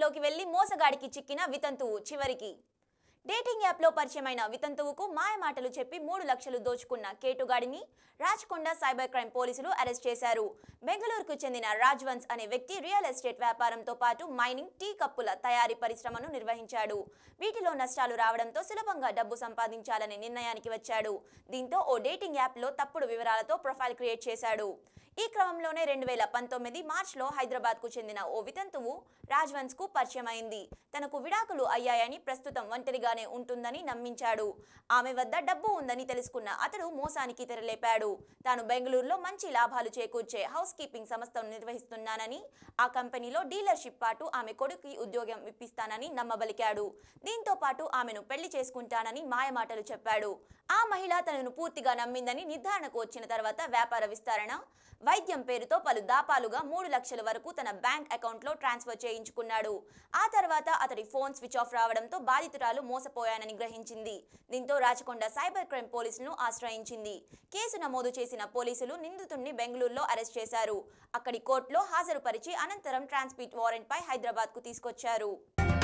యాప్లోకి వెళ్లి మోసగాడికి చిక్కిన వితంతువు చివరికి డేటింగ్ యాప్లో పరిచయమైన వితంతువుకు మాయమాటలు చెప్పి మూడు లక్షలు దోచుకున్న కేటుగాడిని రాచకొండ సైబర్ క్రైమ్ పోలీసులు అరెస్ట్ చేశారు బెంగళూరుకు చెందిన రాజ్వంశ్ అనే వ్యక్తి రియల్ ఎస్టేట్ వ్యాపారంతో పాటు మైనింగ్ టీ కప్పుల తయారీ పరిశ్రమను నిర్వహించాడు వీటిలో నష్టాలు రావడంతో సులభంగా డబ్బు సంపాదించాలనే నిర్ణయానికి వచ్చాడు దీంతో ఓ డేటింగ్ యాప్లో తప్పుడు వివరాలతో ప్రొఫైల్ క్రియేట్ చేశాడు ఈ క్రమంలోనే రెండు వేల పంతొమ్మిది మార్చిలో హైదరాబాద్కు చెందిన ఓ వితంతువు రాజ్వంశ్కు పరిచయం అయింది తనకు విడాకులు అయ్యాయని ప్రస్తుతం ఒంటరిగానే ఉంటుందని నమ్మించాడు ఆమె వద్ద డబ్బు ఉందని తెలుసుకున్న అతడు మోసానికి తెరలేపాడు తాను బెంగళూరులో మంచి లాభాలు చేకూర్చే హౌస్ కీపింగ్ సంస్థను నిర్వహిస్తున్నానని ఆ కంపెనీలో డీలర్షిప్ పాటు ఆమె కొడుకుకి ఉద్యోగం ఇప్పిస్తానని నమ్మబలికాడు దీంతో పాటు ఆమెను పెళ్లి చేసుకుంటానని మాయమాటలు చెప్పాడు ఆ మహిళ తనను పూర్తిగా నమ్మిందని నిర్ధారణకు వచ్చిన తర్వాత వ్యాపార విస్తరణ వైద్యం పేరుతో పలు దాపాలుగా మూడు లక్షల వరకు తన బ్యాంక్ అకౌంట్లో ట్రాన్స్ఫర్ చేయించుకున్నాడు ఆ తర్వాత అతడి ఫోన్ స్విచ్ ఆఫ్ రావడంతో బాధితురాలు మోసపోయానని గ్రహించింది దీంతో రాచకొండ సైబర్ క్రైమ్ పోలీసులను ఆశ్రయించింది కేసు నమోదు చేసిన పోలీసులు నిందితుడిని బెంగళూరులో అరెస్ట్ చేశారు అక్కడి కోర్టులో హాజరుపరిచి అనంతరం ట్రాన్స్మిట్ వారెంట్పై హైదరాబాద్కు తీసుకొచ్చారు